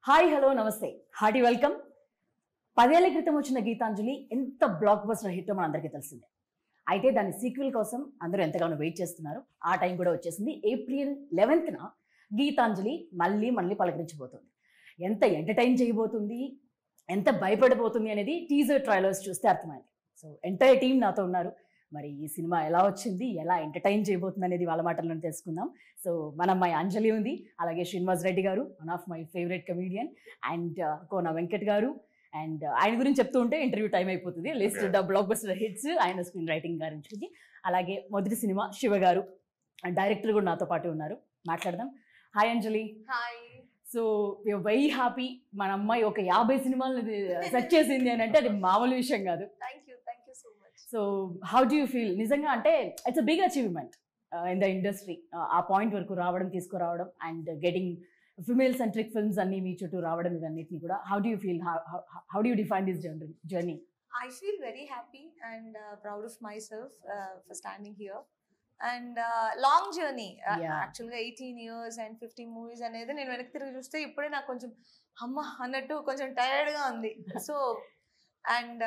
Hi hello నమస్తే hearty welcome పదేళ్ల క్రితం వచ్చిన గీతాంజలి ఎంత బ్లాక్ బస్టర్ హిట్ మన అందరికీ తెలిసిందే అయితే దాని సీక్వెల్ కోసం అందరూ ఎంతగానో వెయిట్ చేస్తున్నారు ఆ టైం కూడా వచ్చేసింది ఏప్రిల్ లెవెన్త్న గీతాంజలి మళ్ళీ మళ్ళీ పలకరించబోతుంది ఎంత ఎంటర్టైన్ చేయబోతుంది ఎంత భయపడబోతుంది అనేది టీజర్ ట్రైలర్స్ చూస్తే అర్థమైంది సో ఎంటైర్ టీం నాతో ఉన్నారు మరి ఈ సినిమా ఎలా వచ్చింది ఎలా ఎంటర్టైన్ చేయబోతుంది అనేది వాళ్ళ మాటల్లో తెలుసుకుందాం సో మన అమ్మాయి అంజలి ఉంది అలాగే శ్రీనివాస్ రెడ్డి గారు one of my favourite comedian and Kona Venkat గారు అండ్ ఆయన గురించి చెప్తూ ఉంటే ఇంటర్వ్యూ టైం అయిపోతుంది list the blockbuster hits ఆయన స్క్రీన్ రైటింగ్ గురించి అలాగే మొదటి సినిమా శివ గారు డైరెక్టర్ కూడా నాతో పాటు ఉన్నారు మాట్లాడదాం hi Anjali hi so very happy మన అమ్మాయి ఒక యాభై సినిమాలు సెట్ చేసింది అని అంటే అది మామూలు విషయం కాదు thank you thank you so much so how do you feel నిజంగా అంటే it's a big achievement in the industry ఆ పాయింట్ వరకు రావడం తీసుకురావడం and getting female centric films అన్ని మీ చుట్టూ రావడం ఇవన్నిటిని కూడా how do you feel how do you define this journey journey I feel very happy and proud of myself for standing here and long journey Yeah. యాక్చువల్గా eighteen years and fifteen movies అనేది నేను వెనక్కి తిరిగి చూస్తే ఇప్పుడే నాకు కొంచెం అమ్మ అన్నట్టు కొంచెం టైర్డ్గా ఉంది so and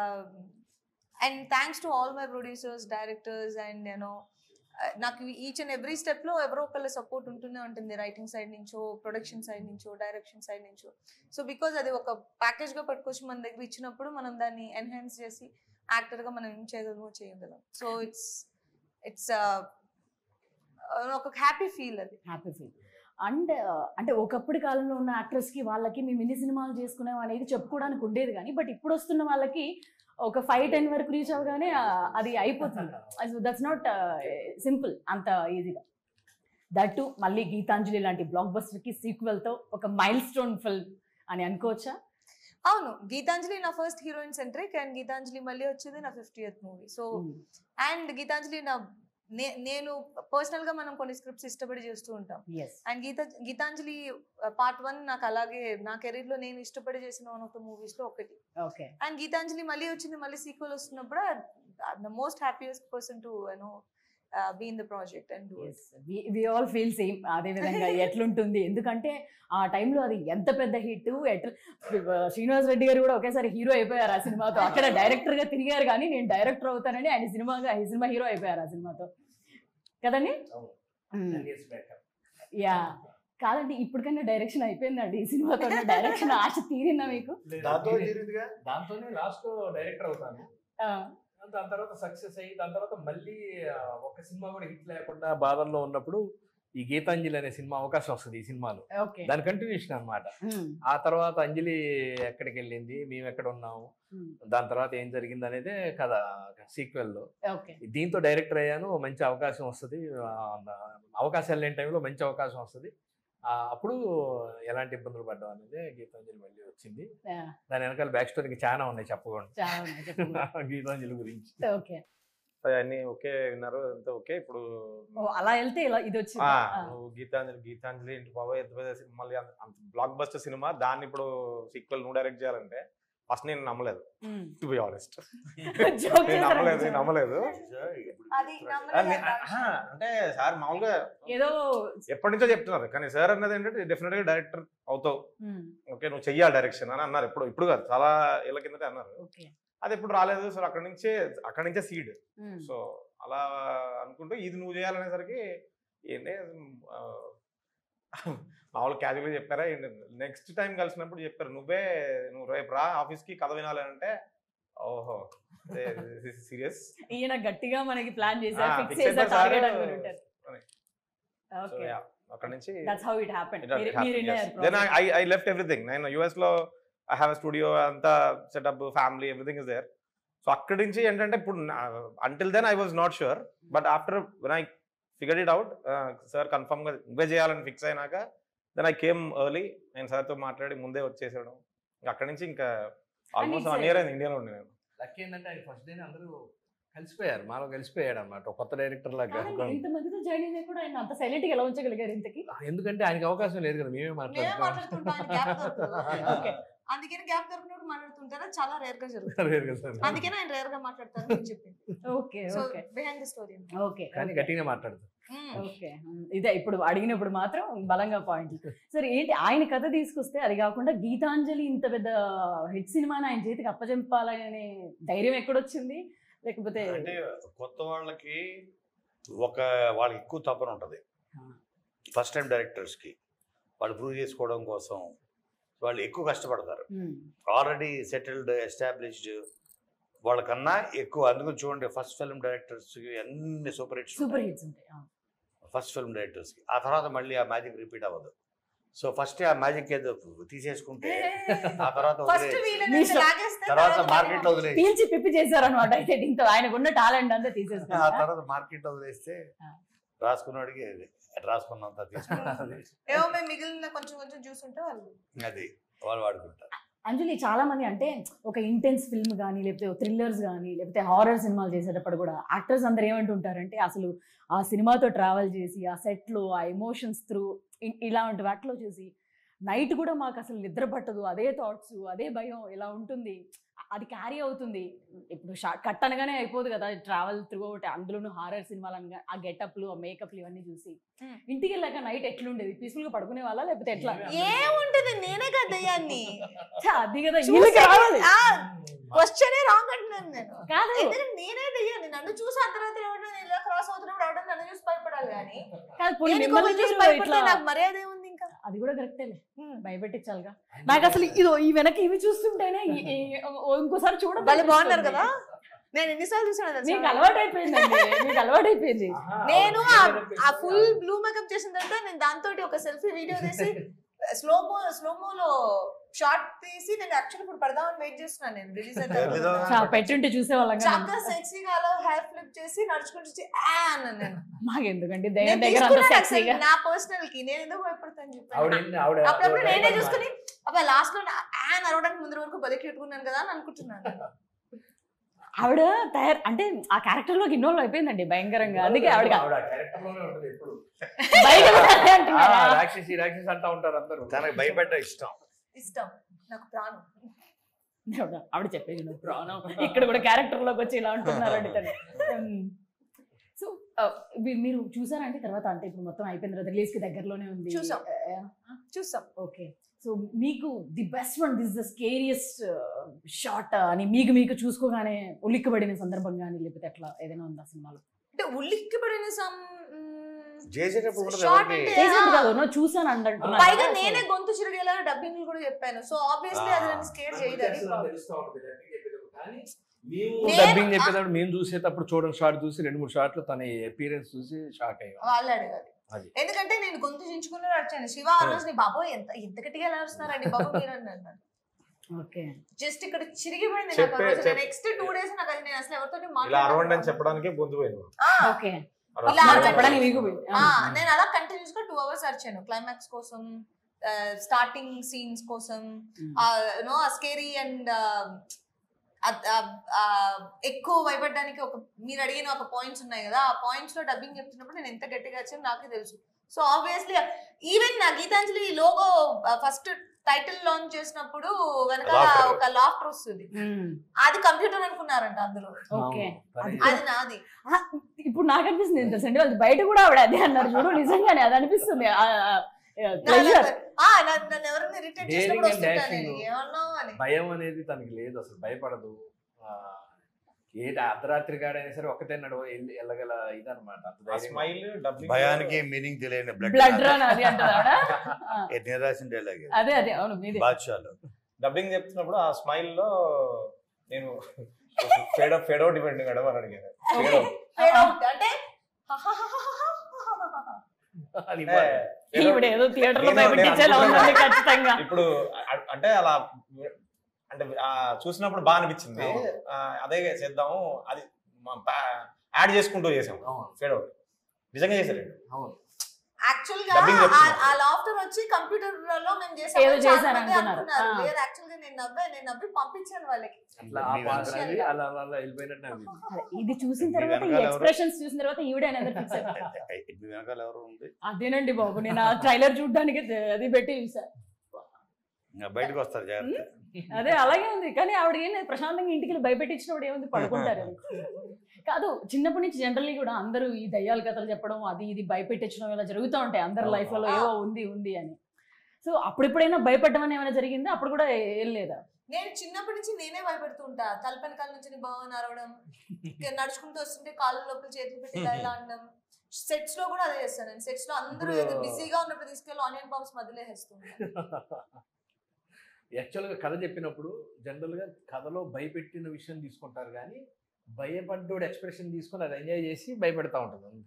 and thanks to all my producers directors and you know నాకు ఈచ్ అండ్ ఎవ్రీ స్టెప్లో ఎవరో ఒకళ్ళ సపోర్ట్ ఉంటూనే ఉంటుంది రైటింగ్ సైడ్ నుంచో ప్రొడక్షన్ సైడ్ నుంచో డైరెక్షన్ సైడ్ నుంచో సో బికాజ్ అది ఒక ప్యాకేజ్గా పట్టుకొచ్చి మన దగ్గర ఇచ్చినప్పుడు మనం దాన్ని ఎన్హాన్స్ చేసి యాక్టర్గా మనం ఏం చేయగలమో చేయగలం సో ఇట్స్ ఇట్స్ ఒక హ్యాపీ ఫీల్ అది హ్యాపీ ఫీల్ అండ్ అంటే ఒకప్పటి కాలంలో ఉన్న యాక్ట్రెస్కి వాళ్ళకి మేము ఇన్ని సినిమాలు చేసుకున్నాం అనేది చెప్పుకోవడానికి ఉండేది కానీ బట్ ఇప్పుడు వస్తున్న వాళ్ళకి ఒక ఫైవ్ టెన్ వరకు రీచ్ అవగానే ఆ, అది అయిపోతుంది దట్స్ నాట్ సింపుల్ అంత ఈజీగా దట్టు మళ్ళీ గీతాంజలి లాంటి బ్లాక్ బస్టర్కి సీక్వెల్తో ఒక మైల్ స్టోన్ ఫిల్మ్ అని అనుకోవచ్చా అవును గీతాంజలి నా first heroine centric and Geethanjali మళ్ళీ వచ్చేది నా fifty eighth movie so and Geethanjali నా నే- నేను పర్సనల్ గా మనం కొన్ని స్క్రిప్ట్స్ ఇష్టపడి చేస్తూ ఉంటాం yes and Geetha Geethanjali part one నాకు అలాగే నా కెరీర్ లో నేను ఇష్టపడి చేసిన వన్ ఆఫ్ ద మూవీస్ లో ఒకటి ఓకే అండ్ గీతాంజలి మళ్ళీ వచ్చింది మళ్ళీ సీక్వెల్ వస్తున్నప్పుడు the most happiest person to you know be in the project and do it we all feel same అదే విధంగా ఎట్లుంటుంది ఎందుకంటే ఆ టైంలో అది ఎంత పెద్ద హిట్ ఎట్లా శ్రీనివాస్ రెడ్డి గారు కూడా ఒకేసారి హీరో అయిపోయారు ఆ సినిమాతో అక్కడ డైరెక్టర్ గా తిరిగారు కానీ నేను డైరెక్టర్ అవుతానని ఆయన సినిమాగా ఈ సినిమా హీరో అయిపోయారు ఆ సినిమాతో కదండి యా కాదండి ఇప్పటికైనా డైరెక్షన్ అయిపోయిందండి ఈ సినిమాతో డైరెక్షన్ ఆశ తీరిందా మీకు దాంతో తీరిందిగా దాంతోనే లాస్ట్ డైరెక్టర్ అవుతాను ఆ, దాని తర్వాత సక్సెస్ అయ్యి దాని తర్వాత మళ్ళీ ఆ, ఒక సినిమా కూడా హిట్ లేకుండా బాధల్లో ఉన్నప్పుడు ఈ గీతాంజలి అనే సినిమా అవకాశం వస్తుంది ఈ సినిమాలో ఓకే దాని కంటిన్యూషన్ అన్నమాట ఉమ్, ఆ తర్వాత అంజలి ఎక్కడికి వెళ్ళింది మేము ఎక్కడ ఉన్నాము ఉమ్, దాని తర్వాత ఏం జరిగింది అనేదే కథ సీక్వెల్ లో ఓకే దీంతో డైరెక్టర్ అయ్యాను మంచి అవకాశం వస్తుంది ఆ, అవకాశాలు లేని టైంలో మంచి అవకాశం వస్తుంది ఆ, అప్పుడు ఎలాంటి ఇబ్బందులు పడ్డాం అనేది గీతాంజలి మళ్ళీ వచ్చింది యా, దాని వెనకాల బ్యాక్ స్టోరీకి చాలా ఉన్నాయి చెప్పకుండా చాలా ఉన్నాయి, చెప్పండి. గీతాంజలి గురించి ఓకే అన్ని ఓకే విన్నారు అంతా ఓకే ఇప్పుడు ఓ, అలా వెళ్తే ఇలా ఇది వచ్చింది ఆ, ఆ. నువ్వు గీతాంజలి గీతాంజలి ఇంటి బాబాయ్ ఎంత పెద్ద సినిమా మళ్ళీ అంత- అంత బ్లాక్ బస్టర్ సినిమా దాన్ని ఇప్పుడు సీక్వెల్ నువ్వు డైరెక్ట్ చేయాలంటే ఫస్ట్ నేను నమ్మలేదు um. To be honest Joke నేను చేశారా నమ్మలేదు కొంచెం? నేను నమ్మలేదు అది ఆ, నమ్మలేదు నే- ఆహా, అంటే సార్ మామూలుగా ఏదో ఎప్పటి నుంచో చెప్తున్నారు కానీ సార్ అన్నది ఏంటంటే డెఫినెట్ గా డైరెక్టర్ అవుతావు ఉమ్, ఓకే నువ్వు చెయ్యాలి డైరెక్షన్ అని అన్నారు ఇప్పుడు ఇప్పుడు కాదు చాలా ఏళ్ళ కిందటే అన్నారు ఓకే అది ఇప్పుడు రాలేదు సో అక్కడి నుంచే అక్కడి నుంచే సీడ్ ఉమ్, సో అలా అనుకుంటూ ఇది నువ్వు చేయాలనేసరికి ఏంటి ఆ, మామూలు క్యాజువల్గా చెప్పారా నెక్స్ట్ టైం కలిసినప్పుడు చెప్పారు నువ్వే నువ్వు రేపు రా ఆఫీస్కి కథ వినాలి అంటే ఓహో సీరియస్ ఈయన గట్టిగా మనకి ప్లాన్ చేశారు ఆ, ఫిక్స్ fix చేశారు అయిపోయారు టార్గెట్ సార్. అనుకుని ఉంటారు సో ఓకే అక్కడ నుంచి దట్స్ హౌ ఇట్ హ్యాపెన్ మీరు in a then process. I I left everything నేను యుఎస్ లో ఐ హ్యావ్ స్టూడియో అంతా setup family everything is there so అక్కడి నుంచి ఏంటంటే ఇప్పుడు until then I was not sure but after when I figure it out sir confirm గా ఇవే చేయాలని ఫిక్స్ అయినాక దెన్ ఐ కేమ్ ఎర్లీ నేను సార్తో మాట్లాడి ముందే వచ్చేసేయడం ఇంకా అక్కడి నుంచి ఇంకా almost it's one a- year అయింది ఇండియాలో ఉండి నేను లక్కీ ఏంటంటే ఆయన ఫస్ట్ డే అందరూ కలిసిపోయారు మాలో కలిసిపోయాడు అనమాట కొత్త డైరెక్టర్ లాగా కాదండి, ఇంత మందితో జాయిన్ అయినా కూడా ఆయన అంత సైలెంట్ గా ఎలా ఉంచగలిగారు ఇంతకి ఎందుకంటే ఆయనకి అవకాశం లేదు కదా మేమే మేమే మాట్లాడుతాం మాట్లాడుతుంటాం ఆయన గ్యాప్ దొరకదు ఓకే అందుకని గ్యాప్ దొరికినప్పుడు మాట్లాడుతుంటారా చాలా రేర్ గా జరుగుతుంది లేదు కదా సార్. అందుకని ఆయన రేర్ గా మాట్లాడతారు అని చెప్పింది okay so okay behind the story okay కానీ గట్టిగా మాట్లాడతాం ఓకే ఇదే ఇప్పుడు అడిగినప్పుడు మాత్రం బలంగా పాయింట్ సరే ఏంటి ఆయన కథ తీసుకొస్తే అది కాకుండా గీతాంజలి ఇంత పెద్ద హిట్ సినిమాని ఆయన చేతికి అప్పచెంపాలనే ధైర్యం ఎక్కడొచ్చింది లేకపోతే అంటే కొత్త వాళ్ళకి ఒక వాళ్ళకి ఎక్కువ తపన ఉంటుంది ఆ. ఫస్ట్ టైం డైరెక్టర్స్కి వాళ్ళు ప్రూవ్ చేసుకోవడం కోసం వాళ్ళు ఎక్కువ కష్టపడతారు ఉమ్, ఆల్రెడీ సెటిల్డ్ ఎస్టాబ్లిష్డ్ వాళ్ళకన్నా ఎక్కువ అందుకని చూడండి ఫస్ట్ ఫిల్మ్ డైరెక్టర్స్కి అన్ని సూపర్ హిట్స్ సూపర్ హిట్స్ ఉంటాయి ఆ. ఫస్ట్ ఫిల్మ్ డైరెక్టర్స్కి ఆ తర్వాత మళ్ళీ ఆ మ్యాజిక్ రిపీట్ అవ్వదు సో ఫస్ట్ ఆ మ్యాజిక్ ఏదో తీసేసుకుంటే ఆ తర్వాత ఫస్ట్ వదిలేయచ్చు. వీళ్ళని మీ ఇష్టం. లాగేస్తే తర్వాత తర్వాత మార్కెట్లో వదిలేసి పీల్చి పిప్పి చేశారనమాట అయితే దీంతో ఆయనకున్న టాలెంట్ అంతా ఆ తీసేసుకున్నారు తర్వాత మార్కెట్లో వదిలేస్తే ఆ. రాసుకున్నాడికి అది రాసుకున్నంత తీసుకున్నది ఏమో మేము మిగిలిన కొంచెం కొంచెం చూసుంటే వాళ్ళు అది వాళ్ళు వాడుకుంటారు అంజలి చాలా మంది అంటే ఒక ఇంటెన్స్ ఫిల్మ్ కానీ లేకపోతే థ్రిల్లర్స్ కానీ లేకపోతే హారర్ సినిమాలు చేసేటప్పుడు కూడా యాక్టర్స్ అందరు ఏమంటుంటారంటే అసలు ఆ సినిమాతో ట్రావెల్ చేసి ఆ సెట్లో ఆ ఎమోషన్స్ త్రూ ఇలాంటి వాటిలో చేసి నైట్ కూడా మాకు అసలు నిద్ర పట్టదు అదే థాట్స్ అదే భయం ఇలా ఉంటుంది అది క్యారీ అవుతుంది ఇప్పుడు షార్ట్ కట్ అనగానే అయిపోదు కదా ట్రావెల్ త్రూ అవుట్ అందులోనూ హారర్ సినిమాలు అనగా ఆ గెటప్లు ఆ మేకప్లు ఇవన్నీ చూసి Hmm. ఇంటికి వెళ్ళాక నైట్ ఎట్లుండేది పీస్ఫుల్ గా పడుకునే వాళ్ళ లేకపోతే ఎట్లా ఏముంటది నేనే కదా దయ్యాన్ని ఛా, అది కదా చూసే- వీళ్ళకి రావాలి ఆ, క్వశ్చనే రాంగ్ అంటున్నాను నేను కాదు ఎందుకంటే నేనే దయ్యాన్ని నన్ను చూసి అర్ధరాత్రి ఎవరైనా ఇలా క్రాస్ అవుతున్నప్పుడు ఎవరైనా నన్ను చూసి భయపడాలి కానీ కాదు పోనీ నేను మిమ్మల్ని ఇంకొకరిని చూసి మీరు భయపడితే ఇట్లా నాకు మర్యాద ఏముంది ఇంకా అది కూడా కరెక్టేలే Hmm. భయపెట్టించాలిగా నాకు అసలు ఇదో ఈ వెనక ఇవి చూస్తుంటేనే ఈ- ఈ- ఓ- ఇంకోసారి చూడ వాళ్ళు బాగున్నారు కదా నేను ఎన్నిసార్లు చూసాను తెలుసా? మీకు అలవాటు అయిపోయిందండి మీకు అలవాటు అయిపోయింది నేను ఆ- ఆ ఫుల్ బ్లూ మేకప్ చేసిన తర్వాత నేను దాంతో ఒక సెల్ఫీ వీడియో తీసి స్లోమో స్లోమోలో షార్ట్ తీసి నేను యాక్చువల్ ఇప్పుడు పడదామని వెయిట్ చేస్తున్నాను నేను రిలీజ్ తెలీదా? అయితే చా, పెట్టుంటే చూసేవాళ్ళం కదా. చక్కగా సెక్సీగా అలా హెయిర్ ఫ్లిప్ చేసి నడుచుకుంటూ వచ్చి ఆ అన్నాను నేను మాకెందుకండి నేను దయ్యం దగ్గర అంత తీసుకున్నాను సెక్సీగా actually నా పర్సనల్ కి నేను ఎందుకు భయపడతాను ఆవిడ చెప్పాను ఎన్ని- ఆవిడ అప్పుడప్పుడు నేనే ఆవిడ చూసుకుని అబ్బా లాస్ట్ లో యాన్ అరవడానికి ముందు వరకు బలి పెట్టుకున్నాను కదా అని అనుకుంటున్నాను ఆవిడ తయారు అంటే ఆ క్యారెక్టర్ లోకి ఇన్వాల్వ్ అయిపోయిందండి భయంకరంగా అందుకే ఆవిడ ఆవిడ క్యారెక్టర్ లోనే ఉంటుంది ఎప్పుడు బయట కూడా అదే ఆ, అంటున్నారా? రాక్షసి రాక్షసి అంటా ఉంటారు అందరూ తనకి భయపెట్ట ఇష్టం ఇష్టం నాకు ప్రాణం ఆవిడ ఆవిడ చెప్పేది నువ్వు ప్రాణం ఇక్కడ కూడా క్యారెక్టర్ లోకి వచ్చి ఇలా ఉంటున్నారండి తను సో మీరు చూసారంటే తర్వాత అంటే ఇప్పుడు మొత్తం అయిపోయిన తర్వాత రిలీజ్ కి దగ్గరలోనే ఉంది చూసాం. చూస్తాం ఓకే సో మీకు the best one this the scariest short అని మీకు మీకు చూసుకోగానే ఉలిక్కబడిన సందర్భం కానీ లేకపోతే ఎట్లా ఏదైనా ఉందా సినిమాలో అంటే ఉల్లిక్కి పడిన సమ్ చేసేటప్పుడు కూడా Short ఎవరికి- అంటే- చేసేది కాదు నువ్వు చూసాను అంటున్నా పైగా నేనే గొంతు చిరిగేలా డబ్బింగ్ కూడా చెప్పాను సో ఆబ్వియస్లీ అది నన్ను స్కేర్ చేయదు అది problem. నేను- డబ్బింగ్ చెప్పేటప్పుడు మేము చూసేటప్పుడు చూడండి షార్ట్ చూసి రెండు మూడు షార్ట్లు తన అపీరెన్స్ చూసి షాక్ అయ్యాం వాళ్ళు అడగాలి అది. ఎందుకంటే నేను గొంతు చించుకుని వచ్చాను శివ ఆ రోజు నీ బాబోయ్ ఎంత ఎంత గట్టిగా ఎలా అరుస్తున్నారండి బాబు మీరు అని అన్నాడు ఓకే జస్ట్ ఇక్కడ చిరిగిపోయింది చెప్పే- నాకు చెప్- నెక్స్ట్ టూ డేస్ నాకు అది నేను అసలు ఎవరితో ఇలా అరవండి అని చెప్పడానికి గొంతు పోయింది ఓకే అరవ- ఇలా అరవండి. చెప్పడానికి మీకు నేను అలా కంటిన్యూస్ గా టూ అవర్స్ అరిచాను క్లైమాక్స్ కోసం స్టార్టింగ్ సీన్స్ కోసం Mm. నో స్కేరీ అండ్ ఎక్కువ భయపడడానికి ఒక మీరు అడిగిన ఒక పాయింట్స్ ఉన్నాయి కదా ఆ పాయింట్స్ లో డబ్బింగ్ చెప్తున్నప్పుడు నేను ఎంత గట్టిగా వచ్చాను నాకే తెలుసు సో ఆబ్వియస్లీ ఈవెన్ నా Geethanjali logo first title launch చేసినప్పుడు వెనకాల Laughter. ఒక లాఫ్టర్ వస్తుంది అది కంప్యూటర్ అనుకున్నారంట అందులో ఓకే అది నాది ఇప్పుడు నాకు అనిపిస్తుంది ఎంత తెలుసండి వాళ్ళు బయట కూడా ఆవిడ అదే అన్నారు చూడు నిజంగానే అది అనిపిస్తుంది ప్లెజర్ ఆ, నన్ను నన్ను ఎవరైనా ఇరిటేట్ Daring చేసినప్పుడు and వస్తుంటా dashing. నేను ఏమన్నావు అని భయం అనేది తనకి లేదు అసలు భయపడదు ఆ, ఏంటి అర్ధరాత్రి కాడైనా సరే ఒకటే నడవ వెళ్ళి- వెళ్ళగల ఇదనమాట అంత ధైర్యంగా. స్మైల్ డబ్బింగ్ భయానికి మీనింగ్ తెలియని బ్లడ్ బ్లడ్ రన్ అది అంటారు ఆవిడ ఆ, నిరాశ డైలాగ్ అదే అదే అవును మీదే బాద్షాలో డబ్బింగ్ చెప్తున్నప్పుడు ఆ స్మైల్ లో నేను ఫేడ్ ఫేడ్ అవుట్ ఇవ్వండి మేడం అని అడిగాను Fade out. Fade out. అంటే అది అంటే, fade out. ఈవిడ ఏదో థియేటర్ లో నేను- నేను భయపెట్టించేలా ఉందండి అనుకుంటున్నా. ఖచ్చితంగా ఇప్పుడు అ- అంటే అలా అంటే ఆ చూసినప్పుడు బాగా అనిపించింది అవును. ఆ, అదే చేద్దాము అది యాడ్ చేసుకుంటూ చేసాం అవును, ఫేడ్ అవుట్ నిజంగా చేశారు అవును. యాక్చువల్ గా Dubbing ఆ- చెప్తున్నా. ఆ లాఫ్టర్ వచ్చి కంప్యూటర్ లో మేము చేసాం ఏదో అని చాలా చేశారు మంది అనుకున్నారు. అనుకున్నారు. ఆ. లేదు యాక్చువల్ గా నేను నవ్వే నేను నవ్వి పంపించాను వాళ్ళకి అట్లా ఆ మీ పాత్ర వెనకాల- అది అలా అలా అలా వెళ్ళిపోయినట్టు అనిపించింది. అదే, ఇది చూసిన మీ తర్వాత ఈ వెనకాల ఎవరు? ఎక్స్ప్రెషన్స్ చూసిన తర్వాత ఈవిడ అనేది ఫిక్స్ మీ వెనకాల ఎవరు ఉంది అదేనండి బాబు నేను ఆ ట్రైలర్ చూడడానికి అది పెట్టి చూసా ఇంకా బయటకు వస్తారు జాగ్రత్త అదే అలాగే ఉంది కానీ ఆవిడ ఏం లేదు ప్రశాంతంగా ఇంటికి వెళ్ళి భయపెట్టించినప్పుడు ఏముంది పడుకుంటారు కాదు చిన్నప్పటి నుంచి జనరల్లీ కూడా అందరూ ఈ దయ్యాల కథలు చెప్పడం అది ఇది భయపెట్టించడం ఇలా జరుగుతూ ఉంటాయి అందరి అవును. లైఫ్లలో ఏవో ఉంది ఉంది అని సో అప్పుడెప్పుడైనా భయపడడం అని ఏమైనా జరిగిందా అప్పుడు కూడా ఏం లేదా నేను చిన్నప్పటి నుంచి నేనే భయపెడుతూ ఉంటా తలపని కాళ్ళ నుంచి బాగా అరవడం ఇక నడుచుకుంటూ వస్తుంటే కాళ్ళ లోపల చేతులు పెట్టి ఇలా ఇలా అనడం సెట్స్ లో కూడా అదే చేస్తాను నేను సెట్స్ లో అందరూ ఇప్పుడు- బిజీగా ఉన్నప్పుడు తీసుకెళ్ళి ఆనియన్ బాంబ్స్ మధ్యలో వేస్తుంటాను యాక్చువల్గా కథ చెప్పినప్పుడు జనరల్గా కథలో భయపెట్టిన విషయం తీసుకుంటారు కానీ భయపడ్డోడు ఎక్స్ప్రెషన్ తీసుకొని అది ఎంజాయ్ చేసి భయపెడతా ఉంటుంది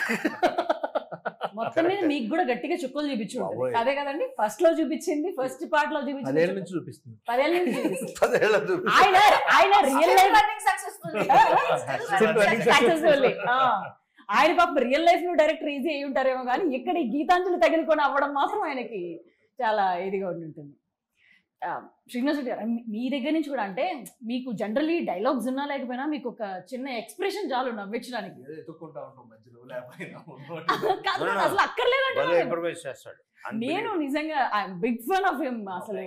మొత్తం మీద మీకు కూడా గట్టిగా చుక్కలు చూపించు ఉంటుంది. బాబోయ్. అదే కదండి ఫస్ట్ లో చూపించింది ఫస్ట్ పార్ట్ లో అదేళ్ళ చూపించింది నుంచి చూపిస్తుంది పదేళ్ళ నుంచి చూపిస్తుంది. పదేళ్ళ దూరం. ఆయన ఆయన రియల్ లైఫ్ సక్సెస్ఫుల్ సక్సెస్ఫుల్లీ ఆయన పాపం రియల్ లైఫ్ లో డైరెక్టర్ ఈజీ అయి ఉంటారేమో కానీ ఇక్కడ ఈ గీతాంజలి తగులుకొని అవ్వడం మాత్రం ఆయనకి చాలా ఇదిగా ఉండి ఉంటుంది ఆ, శ్రీనివాస్ రెడ్డి గారు మీ- మీ దగ్గర నుంచి కూడా అంటే మీకు జనరల్లీ డైలాగ్స్ ఉన్నా లేకపోయినా మీకు ఒక చిన్న ఎక్స్ప్రెషన్ చాలు నవ్వించడానికి ఏదో ఎత్తుక్కుంటా ఉంటాం మధ్యలో లేకపోయినా కాదు కాదు, అసలు అక్కర్లేదంటే భలే ఇంప్రూవైజ్ చేస్తాడు నేను నిజంగా బిగ్ ఫన్ ఆఫ్ హిమ్ అసలు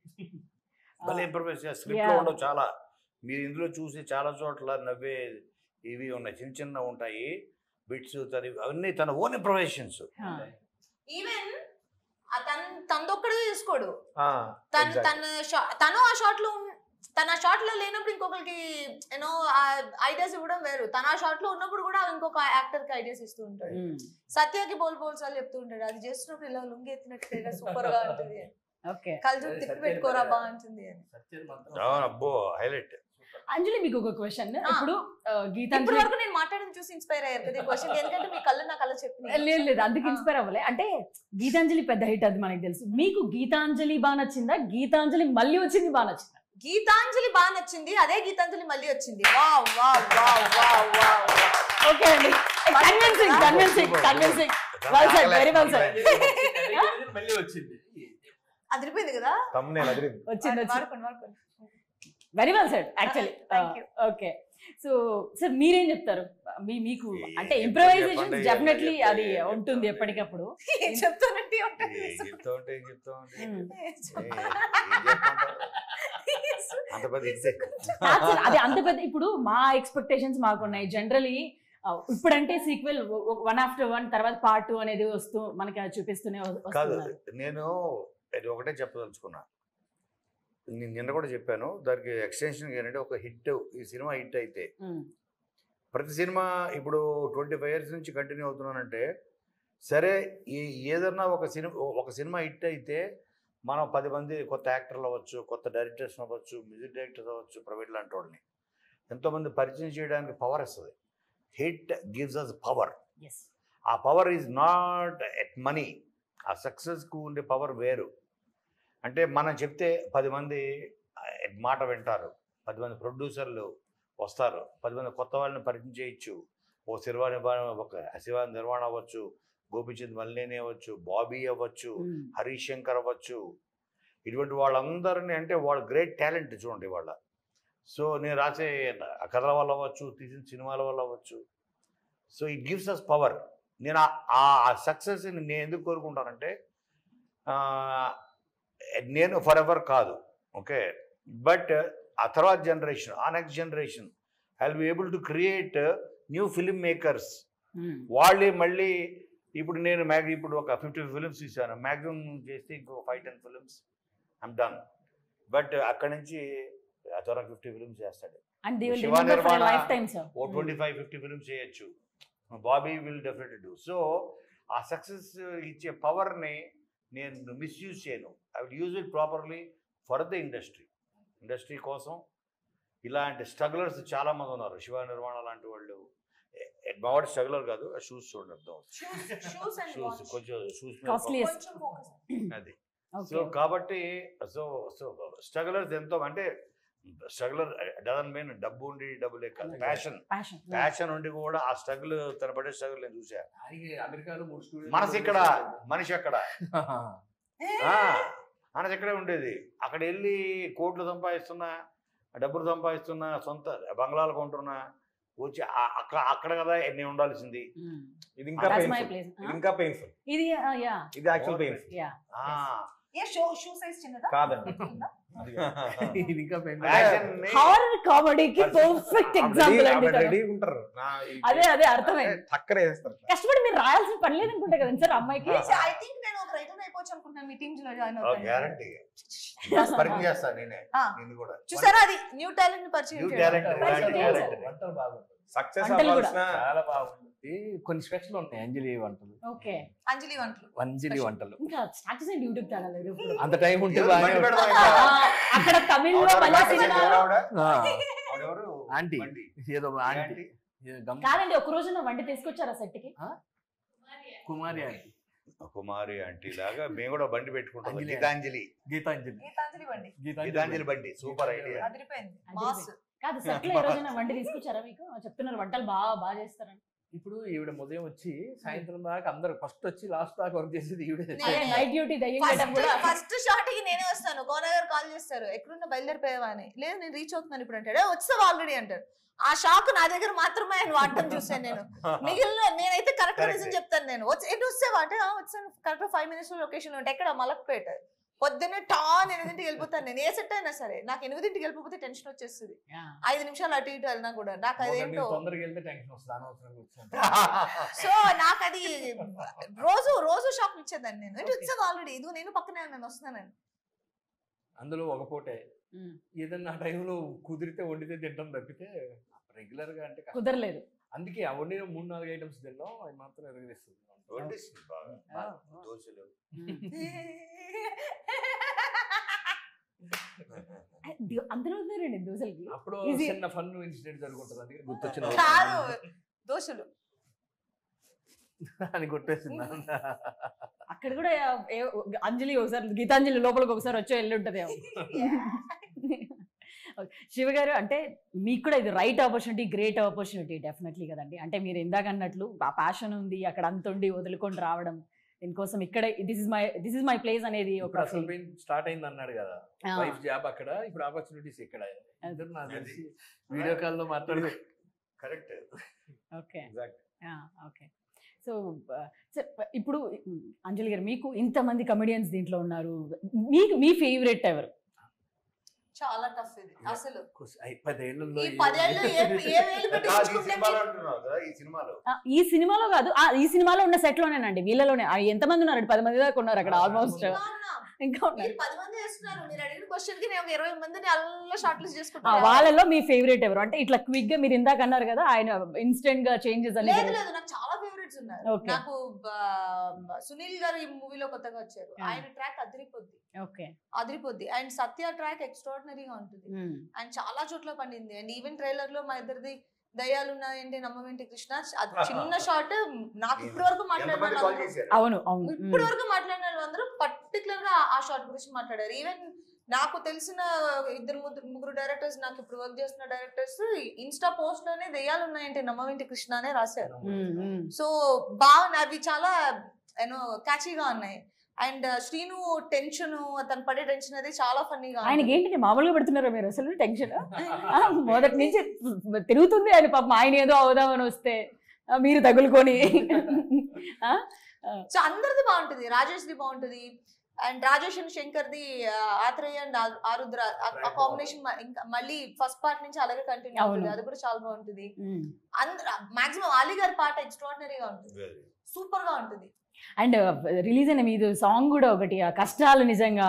భలే ఇంప్రూవైజ్ చేస్తాడు స్క్రిప్ట్ Yeah. లో ఉండవు చాలా మీరు ఇందులో చూసి చాలా చోట్ల నవ్వే ఇవి ఉన్నాయి చిన్న చిన్న ఉంటాయి బిట్స్ తన అవన్నీ తన ఓన్ ఇంప్రొవైజేషన్స్ ఆ, ఈవెన్ తన తనదొక్కడే తీసుకోడు ఆ, తన exactly. తన షా- తను ఆ షాట్ లో ఉన్- తన ఆ షాట్ లో లేనప్పుడు ఇంకొకరికి యూనో ఐడియాస్ ఇవ్వడం వేరు తన ఆ షాట్ లో ఉన్నప్పుడు కూడా ఇంకొక యాక్టర్ కి ఐడియాస్ ఇస్తూ ఉంటాడు ఉమ్, సత్యకి బోల్ బోల్ సార్లు చెప్తూ ఉంటాడు అది చేస్తున్నప్పుడు ఇలా లుంగి ఎత్తినట్టు సూపర్ గా ఉంటుంది అని. ఓకే కళ్ళు అదే తిప్పి సత్యం పెట్టుకోరా కదా. బాగుంటుంది అని సత్యం మాత్రం అవును అబ్బో హైలైట్ అంజలి మీకు ఒక క్వశ్చన్ ఆ. ఇప్పుడు ఆ, ఇప్పటి గీతాంజలి వరకు నేను మాట్లాడడం చూసి ఇన్స్పైర్ అయ్యారు కదా ఈ క్వశ్చన్ ఎందుకంటే మీ కళ్ళు నాకు అలా చెప్పింది లేదు లేదు అందుకు ఆ. ఇన్స్పైర్ అవ్వలే అంటే గీతాంజలి పెద్ద హిట్ అది మనకి తెలుసు మీకు గీతాంజలి బాగా నచ్చిందా గీతాంజలి మళ్ళీ వచ్చింది బాగా నచ్చిందా గీతాంజలి బాగా నచ్చింది అదే గీతాంజలి మళ్ళీ వచ్చింది wow wow wow wow wow okay అండి convincing convincing convincing Well said, very well said. మళ్ళీ వచ్చింది అదిరిపోయింది కదా thumbnail అదిరింది. వచ్చింది వచ్చింది వాడుకోండి వాడుకోండి very well said actually Thank you. Okay so sir మీరేం చెప్తారు మీ మీకు ఏ- అంటే చెప్పండి, ఇంప్రవైజేషన్ చెప్పండి, డెఫినెట్లీ చెప్పండి, అది చెప్పండి. ఉంటుంది ఎప్పటికప్పుడు ఏం చెప్తానంటే ఏం చెప్తా ఉంటే ఏం చెప్తా ఉంటే ఉమ్. ఏ, ఏం చెప్తాంటావు? అంత పెద్ద ఇచ్చే Actually, అది అంత పెద్ద ఇప్పుడు మా ఎక్స్పెక్టేషన్స్ మాకున్నాయి జనరలీ ఇప్పుడంటే సీక్వెల్ వన్ ఆఫ్టర్ వన్ తర్వాత పార్ట్ టూ అనేది వస్తూ మనకి అది చూపిస్తూనే వ- కాదు వస్తున్నారు నేను ఇది ఒకటే చెప్పదలుచుకున్నా నేను నిన్న కూడా చెప్పాను దానికి ఎక్స్టెన్షన్ ఏంటంటే ఒక హిట్ ఈ సినిమా హిట్ అయితే ఉమ్, ప్రతి సినిమా ఇప్పుడు ట్వంటీ ఫైవ్ ఇయర్స్ నుంచి కంటిన్యూ అవుతున్నానంటే సరే ఈ ఏదన్నా ఒక సినిమా ఒక సినిమా హిట్ అయితే మనం పది మంది కొత్త యాక్టర్లు అవ్వచ్చు కొత్త డైరెక్టర్స్ అవ్వచ్చు మ్యూజిక్ డైరెక్టర్స్ అవ్వచ్చు ప్రైవేట్ లాంటి వాళ్ళని ఎంతోమంది పరిచయం చేయడానికి పవర్ వస్తుంది hit gives us power yes. ఆ power is not at money ఆ సక్సెస్కు ఉండే పవర్ వేరు అంటే మనం చెప్తే పది మంది ఆ, మాట వింటారు పది మంది ప్రొడ్యూసర్లు వస్తారు పది మంది కొత్త వాళ్ళని పరిచయం చేయొచ్చు ఓ శిర్వా నిర్మాణ ఒక శివ నిర్మాణ అవ్వచ్చు గోపిచంద్ మల్లేని అవ్వచ్చు బాబీ అవ్వచ్చు ఉమ్, హరీష్ శంకర్ అవ్వచ్చు ఇటువంటి వాళ్ళందరినీ అంటే వాళ్ళ గ్రేట్ టాలెంట్ చూడండి వాళ్ళ సో నేను రాసే కథల వల్ల అవ్వచ్చు తీసిన సినిమాల వల్ల అవ్వచ్చు so it gives us power నేను ఆ- ఆ సక్సెస్ నేను ఎందుకు కోరుకుంటానంటే ఆ, నేను ఫర్ ఎవర్ కాదు ఓకే బట్ ఆ తర్వాత జనరేషన్ ఆ next generation I will be able to create new filmmakers um, వాళ్ళే మళ్ళీ ఇప్పుడు నేను మ్యాగ్ ఇప్పుడు ఒక ఫిఫ్టీ ఫిలిమ్స్ తీసాను మ్యాక్సిమం చేస్తే ఇంకో five ten films I'm done but అక్కడి నుంచి త్వర ఫిఫ్టీ ఫిలిమ్స్ చేస్తాడు and they will Shiva remember for a నిర్మాణ- lifetime sir ఓ ట్వంటీ ఫైవ్ ఫిఫ్టీ ఫిలిమ్స్ చేయొచ్చు Bobby will definite do so ఆ సక్సెస్ ఇచ్చే పవర్ని నేను మిస్యూజ్ చేయను I will use it properly for the industry industry కోసం ఇలాంటి స్ట్రగులర్స్ చాలా మంది ఉన్నారు శివ నిర్మాణ లాంటి వాళ్ళు మావాడు స్ట్రగులర్ కాదు షూస్ చూడండి అర్థం షూస్ అండ్ షూస్ కొంచెం షూస్ Costly. Yes. కొంచెం ఫోకస్ అది సో okay కాబట్టి సో సో స్ట్రగులర్స్ ఎంతో అంటే స్ట్రగులర్ డజన్ మీన్ డబ్బు ఉండి డబ్బు లేక ప్యాషన్ passion yeah. ప్యాషన్ ఉండి కూడా ఆ స్ట్రగుల్ తన పడే స్ట్రగుల్ నేను చూసా ఆయనకి అమెరికాలో మూడు స్టూడియో మనసు ఇక్కడ మనిషి అక్కడ ఆ, మనసు ఇక్కడే ఉండేది అక్కడ వెళ్ళి కోట్లు సంపాదిస్తున్నా డబ్బులు సంపాదిస్తున్నా సొంత బంగ్లాలు కొంటున్నా వచ్చి ఆ- అక్కడ అక్కడ కదా నేను ఉండాల్సింది ఉమ్, ఇది ఇంకా that's my పెయిన్ఫుల్ place ఇది huh? ఇంకా పెయిన్ఫుల్ ఇది యా ఇది యాక్చువల్ పెయిన్ఫుల్ యా ఆ, ఏ షో షూ సైజ్ చిన్నదా కాదండి ఉందా? ఇది ఇంకా పెండింగ్. Fashion ని హారర్ కామెడీకి పర్ఫెక్ట్ ఎగ్జాంపుల్ అండి తను. రెడీ ఉంటారు నా ఈ- అదే అదే అర్థమైంది టక్కర వేస్తారు కష్టపడి మీరు రాయాల్సిన పని లేదనుకుంటా కదండి సార్ అమ్మాయికి ఐ థింక్ నేను ఒక రైటర్ అయిపోవచ్చు అనుకుంటున్నాను మీ టీమ్స్ లో జాయిన్ గ్యారంటీ పరిచయం చేస్తాను నేనే ఆ. నిన్ను కూడా చూసారా అది న్యూ టాలెంట్ ని పరిచయం New చేయడం. talent. First ఇలాంటి చేయండి talent. సార్. వంటలు బాగుంటాయి సక్సెస్ వంటలు కూడా. అవ్వాల్సిన చాలా బాగుంది కొన్ని స్పెషల్ ఉన్నాయి అంజలి వంటలు ఓకే అంజలి వంటలు అంజలి Special. వంటలు ఇంకా స్టార్ట్ చేసేయండి యూట్యూబ్ ఛానల్ లేదు ఇప్పుడు. అంత టైం ఉంటే ఎవరు బాగానే బండి ఉంటుంది. పెడదాం ఆ, ఇంకా? అక్కడ తమిళ్లో ఆవిడ మళ్ళా బండి సినిమా పెట్టారు ఆవిడ? ఆ, ఆవిడెవరు? ఆంటీ. బండి. ఏదో ఏ ఆంటీ ఆంటీ? ఏదో గమ్- కాదండి ఒక రోజున వంట తీసుకొచ్చారా సెట్ కి కుమారి ఆంటీ కుమారి ఆంటీ లాగా మేము కూడా బండి పెట్టుకుంటాం అంజలి. గీతాంజలి గీతాంజలి గీతాంజలి బండి గీతాంజలి బండి సూపర్ ఐడియా అదిరిపోయింది అదిరిపోయింది. మాస్ కాదు సెట్ లో ఈ రోజున వంట తీసుకొచ్చారా మీకు చెప్తున్నారు వంటలు బాగా బాగా చేస్తారని ఇప్పుడు ఈవిడ ఉదయం వచ్చి సాయంత్రం దాకా అందరు ఫస్ట్ వచ్చి లాస్ట్ దాకా వర్క్ చేసేది ఈవిడే నే- అదే నైట్ డ్యూటీ దయ్యం గెటప్ ఫస్ట్ కూడా ఫస్ట్ షాట్ కి నేనే వస్తాను గోనా గారు కాల్ చేస్తారు ఎక్కడున్న బయలుదేరిపోయావా అని లేదు నేను రీచ్ అవుతున్నాను ఇప్పుడు అంటాడు "ఏ, వచ్చావు ఆల్రెడీ అంటాడు ఆ షాక్ నా దగ్గర మాత్రమే ఆయన వాడటం చూసాను నేను మిగిలిన నేనైతే కరెక్ట్ Correct. రీజన్ చెప్తాను నేను వచ్చి ఎటు వచ్చావా అంటే "ఆ, వచ్చాను కరెక్ట్ ఫైవ్ మినిట్స్ లొకేషన్ ఉంటే ఎక్కడ మలక్పేట పొద్దున్నే టాన్ ఎనిమిదింటికి వెళ్ళిపోతాను నేను ఏ సెట్ అయినా సరే నాకు ఎనిమిదింటికి వెళ్ళిపోతే టెన్షన్ వచ్చేస్తుంది ఐదు నిమిషాలు అటు ఇటు వెళ్ళినా కూడా నాకు అదేంటో తొందరగా వెళ్తే టెన్షన్ వస్తుంది అనవసరంగా వచ్చాను సో నాకు అది రోజు రోజు షాక్ ఇచ్చేదాన్ని నేను ఏంటి వచ్చావు ఆల్రెడీ ఇదిగో నేను పక్కనే ఉన్నాను వస్తున్నానని అందులో ఒక పూటే ఉమ్. ఏదన్నా ఆ టైంలో కుదిరితే వండితే తింటాం తప్పితే రెగ్యులర్ గా అంటే కష్టం. కుదరలేదు అందుకే ఆ వండిన మూడు నాలుగు ఐటమ్స్ తిన్నాం అవి మాత్రం ఎరగదిస్తుంది వండిస్తుంది బాగా ఆ. దోశలు ది- అందరూ ఉన్నారండి దోశలకి అప్పుడు Easy. చిన్న ఫన్ ఇన్సిడెంట్ జరుగుతుంది అందుకే గుర్తొచ్చిన కాదు దోశలు అని కొట్టేసింది అక్కడ కూడా ఏ- అంజలి ఒకసారి గీతాంజలి లోపలికి ఒకసారి వచ్చి వెళ్ళి ఉంటదేమో శివ గారు అంటే మీకు కూడా ఇది right opportunity great opportunity definitely కదండి అంటే మీరు ఇందాక అన్నట్లు ఆ ప్యాషన్ ఉంది అక్కడ అంత ఉండి వదులుకొని రావడం దీనికోసం ఇక్కడ this is my this is my place అనేది ఒక ఇప్పుడు అసలు స్టార్ట్ అయింది అన్నాడు కదా ఆ, వైఫ్ జాబ్ అక్కడ ఇప్పుడు ఆపర్చునిటీస్ ఇక్కడ ఇద్దరు నాకు అది. తెలిసి వీడియో కాల్ లో మాట్లాడి correct okay Exact. Okay so sir ఇప్పుడు ఉమ్, అంజలి గారు మీకు ఇంతమంది కమెడియన్స్ దీంట్లో ఉన్నారు మీకు మీ ఫేవరెట్ ఎవరు చాలా టఫ్ ఇది అసలు పదేళ్లలో ఈ పదేళ్ళు ఏ ఏ వేలు పెట్టి ఈ చూసుకుంటే సినిమాలో అంటున్నావు కదా ఈ సినిమాలో ఆ, ఈ సినిమాలో కాదు ఆ, ఈ సినిమాలో ఉన్న సెట్ లోనేనండి వీళ్ళలోనే ఆ, ఎంతమంది ఉన్నారు పది మంది దాకా ఉన్నారు అక్కడ ఆల్మోస్ట్ ఇంకా ఉన్నా. ఇంకా ఉన్నారు మీరు పది మంది చేస్తున్నారు మీరు అడిగిన క్వశ్చన్ కి నేను ఒక ఇరవై మందిని అల్లా షార్ట్ లిస్ట్ ఆ, చేసుకుంటాను వాళ్ళలో మీ ఫేవరెట్ ఎవరు అంటే ఇట్లా క్విక్ గా మీరు ఇందాక అన్నారు కదా ఆయన ఇన్స్టెంట్ గా చేంజెస్ అన్ని లేదు లేదు నాకు చాలా ఫేవరెట్స్ ఉన్నారు Okay. నాకు బా- సునీల్ గారు ఈ మూవీలో కొత్తగా వచ్చారు Yeah. ఆయన ట్రాక్ అదిరిపోద్ది ఓకే అదిరిపోద్ది అండ్ సత్య ట్రాక్ ఎక్స్ట్రాడినరీగా ఉంటుంది అండ్ చాలా చోట్ల పండింది అండ్ ఈవెన్ ట్రైలర్ లో మా ఇద్దరిది దయ్యాలు ఉన్నాయంటే నమ్మవేంటి కృష్ణ అది చిన్న షార్ట్ నాకు ఇప్పటి వరకు ఎంతమంది కాల్ మాట్లాడిన చేశారు అవును అవును ఇప్పటి వరకు మాట్లాడిన వాళ్ళందరూ పర్టికులర్ గా ఆ షార్ట్ గురించి మాట్లాడారు ఈవెన్ నాకు తెలిసిన ఇద్దరు ముగ్గురు ముగ్గురు డైరెక్టర్స్ నాకు ఇప్పుడు వర్క్ చేస్తున్న డైరెక్టర్స్ ఇన్స్టా పోస్ట్ లోనే దెయ్యాలు ఉన్నాయంటే నమ్మవేంటి కృష్ణ అనే రాశారు మ్మ్, మ్మ్. సో బాగున్నాయి అవి చాలా యూనో క్యాచీగా ఉన్నాయి అండ్ శ్రీను టెన్షన్ అతను పడే టెన్షన్ అది చాలా ఫన్నీగా ఆయనకి ఏంటంటే మామూలుగా పెడుతున్నారా మీరు అసలు టెన్షన్ మొదటి నుంచి తిరుగుతుంది ఆయన పాపం ఆయన ఏదో అవుదామని వస్తే ఆ, మీరు తగులుకొని ఆ? సో అందరిది బాగుంటుంది రాజేష్ ది బాగుంటుంది అండ్ రాజేష్ అండ్ శంకర్ ది ఆత్రేయ అండ్ ఆరుద్ర ఆ- ఆ కాంబినేషన్ ఇంకా మళ్ళీ ఫస్ట్ పార్ట్ నుంచి అలాగే కంటిన్యూ అవుతుంది అవును. అది కూడా చాలా బాగుంటుంది మ్మ్. మాక్సిమం ఆలీ గారి పాట ఎక్స్ట్రాడినరీగా ఉంటుంది సూపర్ గా ఉంటుంది అండ్ రిలీజ్ అయిన మీది సాంగ్ కూడా ఒకటి ఆ కష్టాలు నిజంగా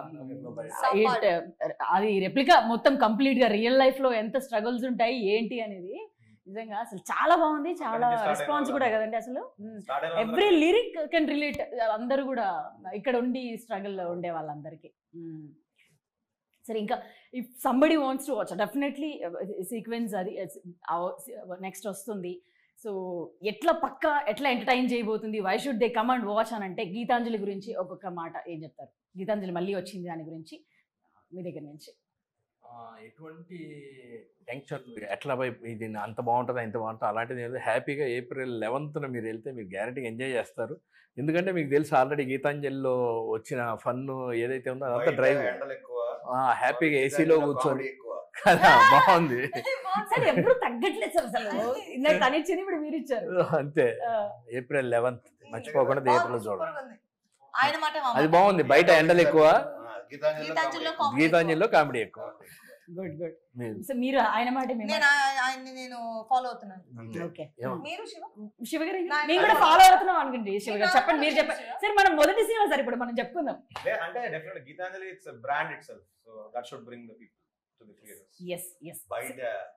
Some it, part. అది రెప్లికా మొత్తం కంప్లీట్ గా రియల్ లైఫ్ లో ఎంత స్ట్రగుల్స్ ఉంటాయి ఏంటి అనేది నిజంగా అసలు చాలా బాగుంది చాలా నుంచి start అయిన రెస్పాన్స్ కూడా వాళ్ళం. కదండి అసలు Start అయిన ఎవ్రీ లిరిక్ కెన్ రిలేట్ అందరూ కూడా ఇక్కడ ఉండి స్ట్రగుల్ లో ఉండే వాళ్ళందరికీ మ్మ్. సరే ఇంకా if somebody wants to watch definitely sequence అది నెక్స్ట్ వస్తుంది సో ఎట్లా పక్క ఎట్లా ఎంటర్టైన్ చేయబోతుంది why should they come and watch అని అంటే గీతాంజలి గురించి ఒక్కొక్క మాట ఏం చెప్తారు గీతాంజలి మళ్ళీ వచ్చింది దాని గురించి మీ దగ్గర నుంచి ఆ, ఎటువంటి టెన్షన్ ఎట్లా పోయి ఇది అంత బాగుంటుందా ఇంత బాగుంటుందా అలాంటిది ఏదో హ్యాపీగా ఏప్రిల్ లెవెన్త్న మీరు వెళ్తే మీరు గ్యారంటీగా ఎంజాయ్ చేస్తారు ఎందుకంటే మీకు తెలుసు ఆల్రెడీ గీతాంజలిలో వచ్చిన ఫన్ ఏదైతే ఉందో అదంతా బయట డ్రైవ్ ఎండలు ఎక్కువ హ్యాపీగా ఏసీలో కూర్చొని కామెడీ ఎక్కువ కదా బాగుంది సార్ ఎప్పుడు తగ్గట్లేదు సార్ అసలు ఇందాక తను ఇచ్చింది ఇప్పుడు మీరు ఇచ్చారు అంతే ఆ, ఏప్రిల్ లెవెన్త్ మర్చిపోకుండా థియేటర్లో బాగుంది, చూడండి super గా ఉంది. ఆయన మాట మా అది మాట. బాగుంది బయట ఎండలు ఎక్కువ ఆ, గీతాంజలిలో గీతాంజలిలో comedy. comedy గీతాంజలిలో కామెడీ ఎక్కువ గుడ్ గుడ్ మీరు- సో మీరు ఆయన మాట మీ నేను మాట. ఆ- ఆయన్ని నేను ఫాలో అవుతున్నాను అంతే. ఓకే ఏమో. మీరు శివ శివ గారు నా- మేము కూడా ఫాలో అవుతున్నాం అనుకోండి శివ గారు చెప్పండి మీరు చెప్పండి సరే మనం మొదటి సినిమా సార్ ఇప్పుడు మనం చెప్పుకుందాం లే, అంటే definite Geethanjali it's brand itself so that should bring the people to the theatres yes yes బయట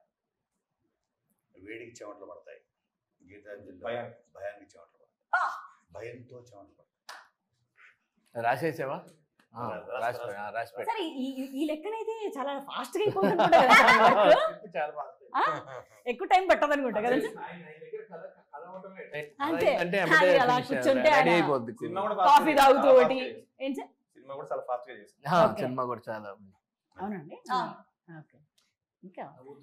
వేడికి చెమటలు పడతాయి గీతాంజలి భయానికి. భయానికి చెమటలు పడతాయి ఆ. భయంతో చెమటలు పడతాయి రాసేసావా ఆ, రాసి- రాసిపోయి ఆ, రాసిపోయి సరే ఈ ఈ- ఈ లెక్కనైతే చాలా ఫాస్ట్ గా అయిపోతుంటుంది కదా సార్ work? చాలా బాగుంది. ఆ? ఎక్కువ టైం పట్టదు అనుకుంటా కదా సార్? అంతే. అంటే ఖాళీ అలా కూర్చుంటే రెడీ ఆయన- అయిపోద్ది సినిమా కూడా కాఫీ fast గా తాగుతూ చాలా ఒకటి. fast గా చేసింది. ఏం సార్ సినిమా కూడా చాలా ఫాస్ట్ గా చేసింది ఆ, Okay. సినిమా కూడా చాలా అవునండి ఆ. ఓకే ఇంకా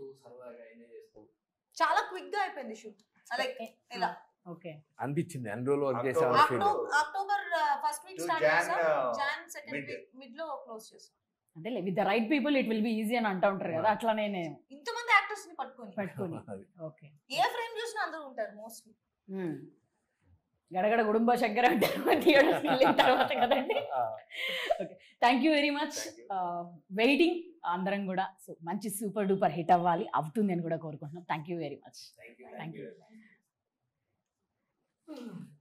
చాలా క్విక్ గా అయిపోయింది షూట్ లైక్ ఇలా ఓకే అనిపించింది అన్ని రోజులు వర్క్ అక్టోబర్ చేసామని feel October October first week To start Jan, చేసాం uh, Jan second mid. Week mid లో క్లోజ్ చేసాం అంటే with the right people it will be easy అని అంటూ ఉంటారు కదా అట్లానే నేను ఇంతమంది యాక్టర్స్ ని పట్టుకొని పెట్టుకుని అది. ఓకే ఏ ఫ్రేమ్ చూసినా అందరూ ఉంటారు మోస్ట్లీ గడగడ కుటుంబ శంకర అంటారు థియేటర్స్కి వెళ్ళిన తర్వాత కదండి thank you very much Thank you. Waiting అందరం కూడా సో మంచి సూపర్ డూపర్ హిట్ అవ్వాలి అవుతుంది అని కూడా కోరుకుంటున్నాం thank you very much thank you